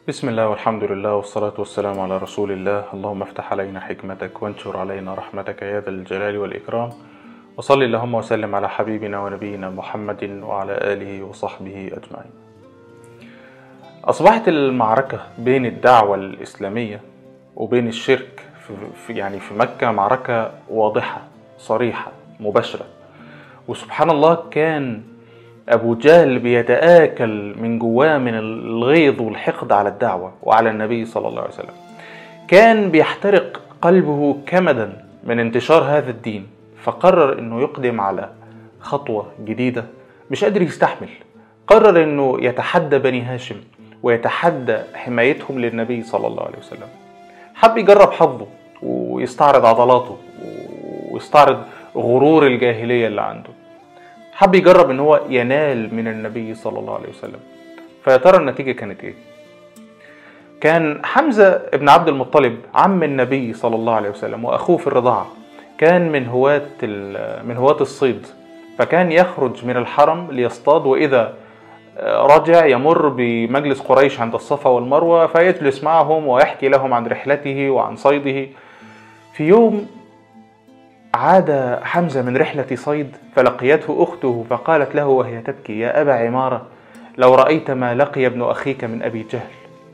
بسم الله والحمد لله والصلاة والسلام على رسول الله اللهم افتح علينا حكمتك وانشر علينا رحمتك يا ذا الجلال والإكرام وصل اللهم وسلم على حبيبنا ونبينا محمد وعلى آله وصحبه أجمعين أصبحت المعركة بين الدعوة الإسلامية وبين الشرك في يعني في مكة معركة واضحة صريحة مباشرة وسبحان الله كان أبو جهل بيتآكل من جواه من الغيظ والحقد على الدعوة وعلى النبي صلى الله عليه وسلم كان بيحترق قلبه كمدا من انتشار هذا الدين فقرر انه يقدم على خطوة جديدة مش قادر يستحمل قرر انه يتحدى بني هاشم ويتحدى حمايتهم للنبي صلى الله عليه وسلم حب يجرب حظه ويستعرض عضلاته ويستعرض غرور الجاهلية اللي عنده حب يجرب ان هو ينال من النبي صلى الله عليه وسلم فيا ترى النتيجه كانت ايه كان حمزه ابن عبد المطلب عم النبي صلى الله عليه وسلم واخوه في الرضاعه كان من هواة من هواة الصيد فكان يخرج من الحرم ليصطاد واذا رجع يمر بمجلس قريش عند الصفا والمروه فيجلس معهم ويحكي لهم عن رحلته وعن صيده في يوم عاد حمزة من رحلة صيد فلقيته أخته فقالت له وهي تبكي يا أبا عمارة لو رأيت ما لقي ابن أخيك من أبي جهل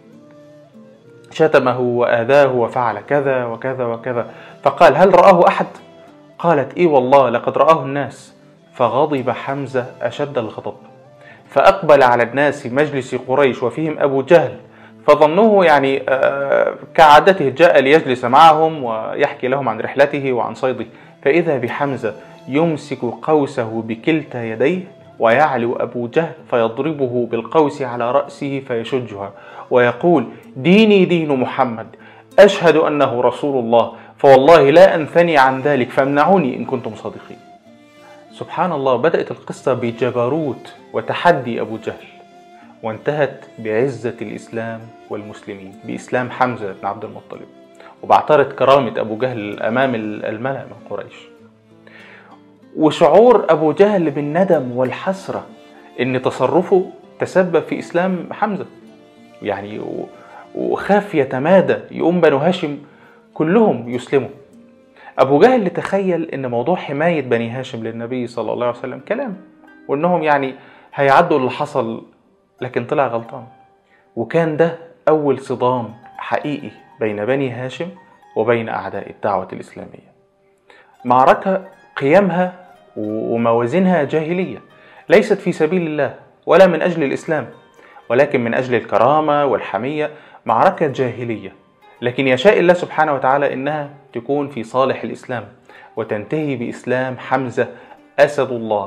شتمه وآذاه وفعل كذا وكذا وكذا فقال هل رآه أحد؟ قالت إي والله لقد رآه الناس فغضب حمزة أشد الغضب فأقبل على الناس مجلس قريش وفيهم أبو جهل فظنوه يعني كعادته جاء ليجلس معهم ويحكي لهم عن رحلته وعن صيده فإذا بحمزة يمسك قوسه بكلتا يديه ويعلو أبو جهل فيضربه بالقوس على رأسه فيشجها ويقول ديني دين محمد أشهد أنه رسول الله فوالله لا أنثني عن ذلك فامنعوني إن كنتم صادقين سبحان الله بدأت القصة بجبروت وتحدي أبو جهل وانتهت بعزة الإسلام والمسلمين بإسلام حمزة بن عبد المطلب وبعترض كرامة أبو جهل أمام الملأ من قريش وشعور أبو جهل بالندم والحسرة إن تصرفه تسبب في إسلام حمزة يعني وخاف يتمادى يقوم بنو هاشم كلهم يسلموا أبو جهل تخيل إن موضوع حماية بني هاشم للنبي صلى الله عليه وسلم كلام وإنهم يعني هيعدوا اللي حصل لكن طلع غلطان وكان ده أول صدام حقيقي بين بني هاشم وبين أعداء الدعوة الإسلامية معركة قيمها وموازينها جاهلية ليست في سبيل الله ولا من أجل الإسلام ولكن من أجل الكرامة والحمية معركة جاهلية لكن يشاء الله سبحانه وتعالى إنها تكون في صالح الإسلام وتنتهي بإسلام حمزة أسد الله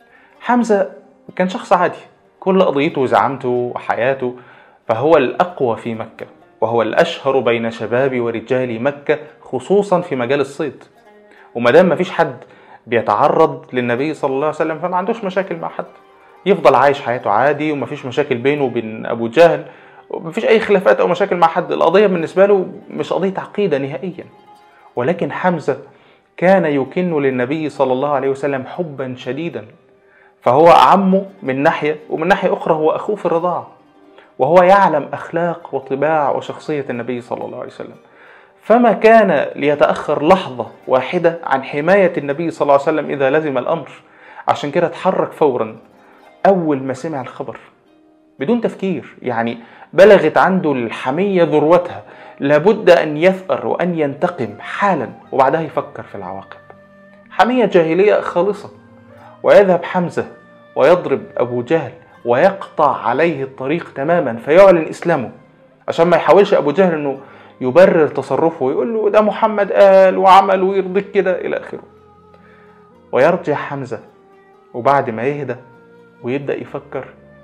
حمزة كان شخص عادي كل قضيته وزعامته وحياته فهو الأقوى في مكة وهو الأشهر بين شباب ورجال مكة خصوصا في مجال الصيد وما دام مفيش حد بيتعرض للنبي صلى الله عليه وسلم فما عندوش مشاكل مع حد يفضل عايش حياته عادي ومفيش مشاكل بينه وبين أبو جهل ومفيش أي خلافات أو مشاكل مع حد القضية بالنسبة له مش قضية عقيدة نهائيا ولكن حمزة كان يكن للنبي صلى الله عليه وسلم حبا شديدا فهو عمه من ناحية ومن ناحية أخرى هو أخوه في الرضاعة وهو يعلم أخلاق وطباع وشخصية النبي صلى الله عليه وسلم فما كان ليتأخر لحظة واحدة عن حماية النبي صلى الله عليه وسلم إذا لزم الأمر عشان كده اتحرك فورا أول ما سمع الخبر بدون تفكير يعني بلغت عنده الحمية ذروتها لابد أن يثأر وأن ينتقم حالا وبعدها يفكر في العواقب حمية جاهلية خالصة ويذهب حمزة ويضرب أبو جهل ويقطع عليه الطريق تماما فيعلن إسلامه عشان ما يحاولش أبو جهل أنه يبرر تصرفه ويقول له ده محمد قال وعمل ويرضيك كده إلى آخره ويرجع حمزة وبعد ما يهدى ويبدأ يفكر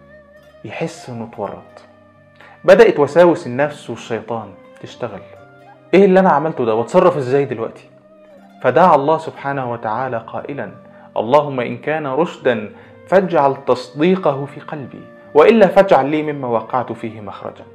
يحس انه اتورط بدأت وساوس النفس والشيطان تشتغل ايه اللي انا عملته ده واتصرف ازاي دلوقتي فدعا الله سبحانه وتعالى قائلا اللهم ان كان رشدا فاجعل تصديقه في قلبي والا فاجعل لي مما وقعت فيه مخرجا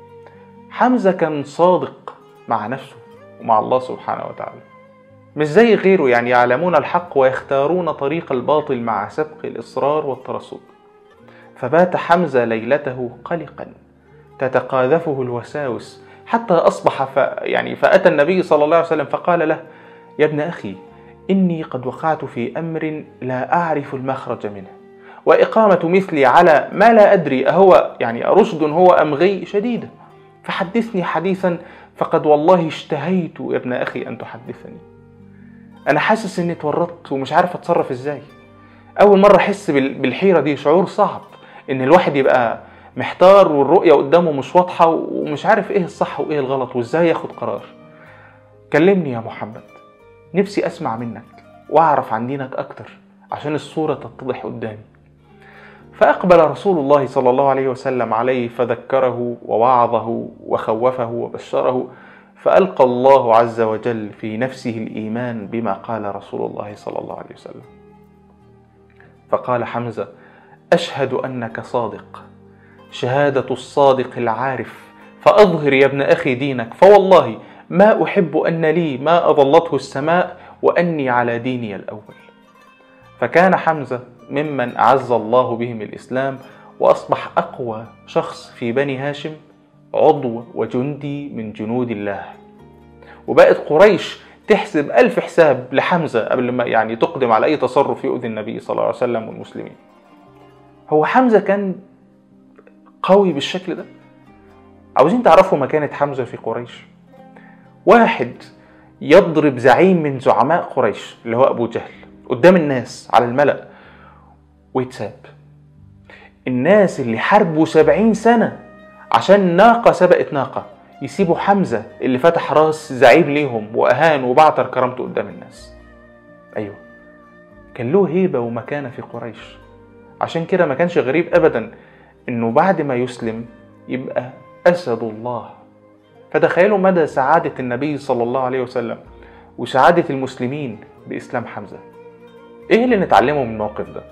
حمزه كان صادق مع نفسه ومع الله سبحانه وتعالى مش زي غيره يعني يعلمون الحق ويختارون طريق الباطل مع سبق الاصرار والترصد فبات حمزه ليلته قلقا تتقاذفه الوساوس حتى أصبح ف يعني فأتى النبي صلى الله عليه وسلم فقال له يا ابن أخي إني قد وقعت في أمر لا أعرف المخرج منه وإقامة مثلي على ما لا أدري أهو يعني رشد هو أم غي شديدة فحدثني حديثا فقد والله اشتهيت يا ابن أخي أن تحدثني أنا حاسس إني اتورطت ومش عارف أتصرف إزاي أول مرة أحس بالحيرة دي شعور صعب إن الواحد يبقى محتار والرؤية قدامه مش واضحة ومش عارف إيه الصح وإيه الغلط وإزاي ياخد قرار كلمني يا محمد نفسي أسمع منك وأعرف عن دينك أكتر عشان الصورة تتضح قدامي فأقبل رسول الله صلى الله عليه وسلم عليه فذكره ووعظه وخوفه وبشره فألقى الله عز وجل في نفسه الإيمان بما قال رسول الله صلى الله عليه وسلم فقال حمزة أشهد أنك صادق شهادة الصادق العارف فأظهر يا ابن أخي دينك فوالله ما أحب أن لي ما أظلته السماء وأني على ديني الأول فكان حمزة ممن أعز الله بهم الإسلام وأصبح أقوى شخص في بني هاشم عضو وجندي من جنود الله وبقت قريش تحسب ألف حساب لحمزة قبل ما يعني تقدم على أي تصرف يؤذي النبي صلى الله عليه وسلم والمسلمين هو حمزة كان قوي بالشكل ده عاوزين تعرفوا مكانة حمزة في قريش واحد يضرب زعيم من زعماء قريش اللي هو أبو جهل قدام الناس على الملأ ويتساب الناس اللي حاربوا سبعين سنة عشان ناقة سبقت ناقة يسيبوا حمزة اللي فتح راس زعيم ليهم وأهان وبعتر كرامته قدام الناس أيوه كان له هيبة ومكانة في قريش عشان كده ما كانش غريب أبدا إنه بعد ما يسلم يبقى أسد الله فتخيلوا مدى سعادة النبي صلى الله عليه وسلم وسعادة المسلمين بإسلام حمزة إيه اللي نتعلمه من الموقف ده؟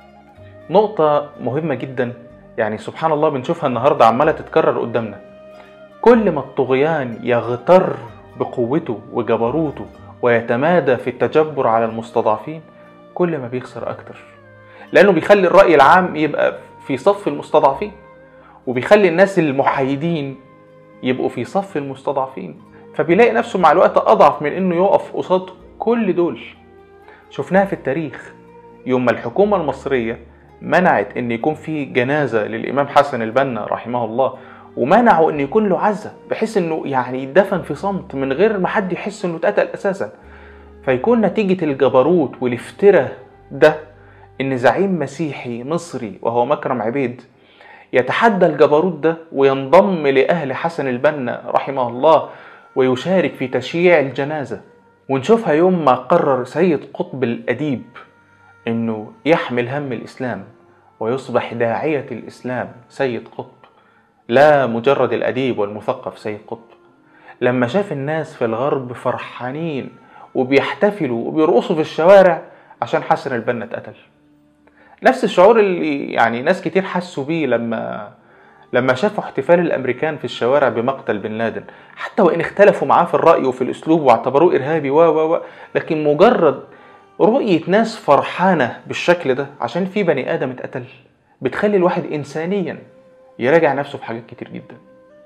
نقطة مهمة جدا يعني سبحان الله بنشوفها النهاردة عمالة تتكرر قدامنا كل ما الطغيان يغتر بقوته وجبروته ويتمادى في التجبر على المستضعفين كل ما بيخسر أكتر لأنه بيخلي الرأي العام يبقى في صف المستضعفين وبيخلي الناس المحايدين يبقوا في صف المستضعفين فبيلاقي نفسه مع الوقت أضعف من إنه يقف قصاد كل دول شفناها في التاريخ يوم ما الحكومة المصرية منعت ان يكون في جنازه للامام حسن البنا رحمه الله ومنعوا ان يكون له عزه بحيث انه يعني يدفن في صمت من غير ما حد يحس انه اتقتل اساسا فيكون نتيجه الجبروت والافتراء ده ان زعيم مسيحي مصري وهو مكرم عبيد يتحدى الجبروت ده وينضم لاهل حسن البنا رحمه الله ويشارك في تشييع الجنازه ونشوفها يوم ما قرر سيد قطب الاديب انه يحمل هم الاسلام ويصبح داعيه الاسلام سيد قطب لا مجرد الاديب والمثقف سيد قطب لما شاف الناس في الغرب فرحانين وبيحتفلوا وبيرقصوا في الشوارع عشان حسن البنا اتقتل نفس الشعور اللي يعني ناس كتير حسوا بيه لما لما شافوا احتفال الامريكان في الشوارع بمقتل بن لادن حتى وان اختلفوا معاه في الراي وفي الاسلوب واعتبروه ارهابي و و لكن مجرد رؤية ناس فرحانة بالشكل ده عشان في بني آدم اتقتل بتخلي الواحد إنسانيا يراجع نفسه في حاجات كتير جدا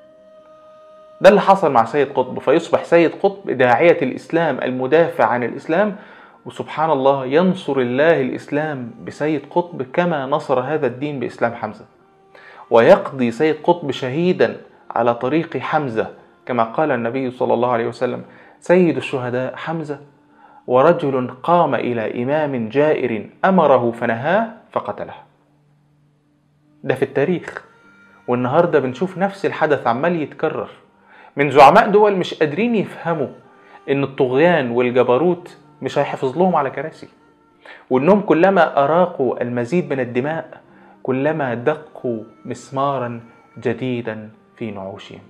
ده اللي حصل مع سيد قطب فيصبح سيد قطب داعية الإسلام المدافع عن الإسلام وسبحان الله ينصر الله الإسلام بسيد قطب كما نصر هذا الدين بإسلام حمزة ويقضي سيد قطب شهيدا على طريق حمزة كما قال النبي صلى الله عليه وسلم سيد الشهداء حمزة ورجل قام إلى إمام جائر أمره فنهاه فقتله ده في التاريخ والنهاردة بنشوف نفس الحدث عمال يتكرر من زعماء دول مش قادرين يفهموا ان الطغيان والجبروت مش هيحافظ لهم على كراسي وانهم كلما اراقوا المزيد من الدماء كلما دقوا مسمارا جديدا في نعوشهم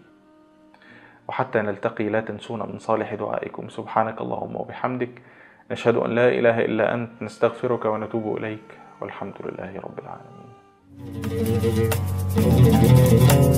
وحتى نلتقي لا تنسونا من صالح دعائكم سبحانك اللهم وبحمدك نشهد أن لا إله إلا أنت نستغفرك ونتوب إليك والحمد لله رب العالمين